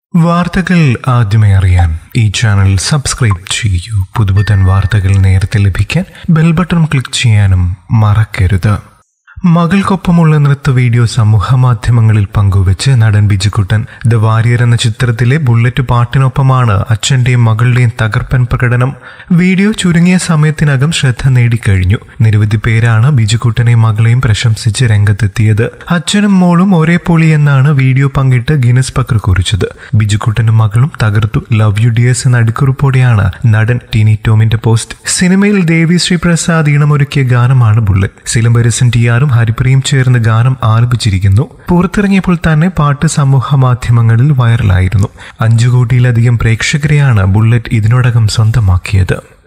വാർത്തകൾ ആദ്യമേ അറിയാൻ ഈ ചാനൽ സബ്സ്ക്രൈബ് ചെയ്യൂ പുതുപുതൻ വാർത്തകൾ നേരത്തെ ലഭിക്കാൻ ബെൽ ബട്ടൺ ക്ലിക്ക് ചെയ്യാനും മറക്കരുത് മകൾക്കൊപ്പമുള്ള നൃത്ത വീഡിയോ സമൂഹ മാധ്യമങ്ങളിൽ പങ്കുവച്ച് നടൻ ബിജുക്കുട്ടൻ ദ വാരിയർ എന്ന ചിത്രത്തിലെ ബുള്ളറ്റ് പാട്ടിനൊപ്പമാണ് അച്ഛന്റെയും മകളുടെയും തകർപ്പൻ പ്രകടനം വീഡിയോ ചുരുങ്ങിയ സമയത്തിനകം ശ്രദ്ധ നേടിക്കഴിഞ്ഞു നിരവധി പേരാണ് ബിജുക്കുട്ടനെയും മകളെയും പ്രശംസിച്ച് രംഗത്തെത്തിയത് അച്ഛനും മോളും ഒരേ പൊളി എന്നാണ് വീഡിയോ പങ്കിട്ട് ഗിനസ് പക്കർ കുറിച്ചത് ബിജുക്കുട്ടനും മകളും തകർത്തു ലവ് യു ഡിയേഴ്സ് എന്ന അടിക്കുറിപ്പോടെയാണ് നടൻ ടിനി ടോമിന്റെ പോസ്റ്റ് സിനിമയിൽ ദേവി ശ്രീ പ്രസാദ് ഈണമൊരുക്കിയ ഗാനമാണ് ബുള്ളറ്റ് സിലംബരസൻ ടി ആറും ഹരിപ്രിയും ചേർന്ന് ഗാനം ആലപിച്ചിരിക്കുന്നു പുറത്തിറങ്ങിയപ്പോൾ തന്നെ പാട്ട് സമൂഹ മാധ്യമങ്ങളിൽ വൈറലായിരുന്നു അഞ്ചു കോടിയിലധികം പ്രേക്ഷകരെയാണ് ബുള്ളറ്റ് ഇതിനോടകം സ്വന്തമാക്കിയത്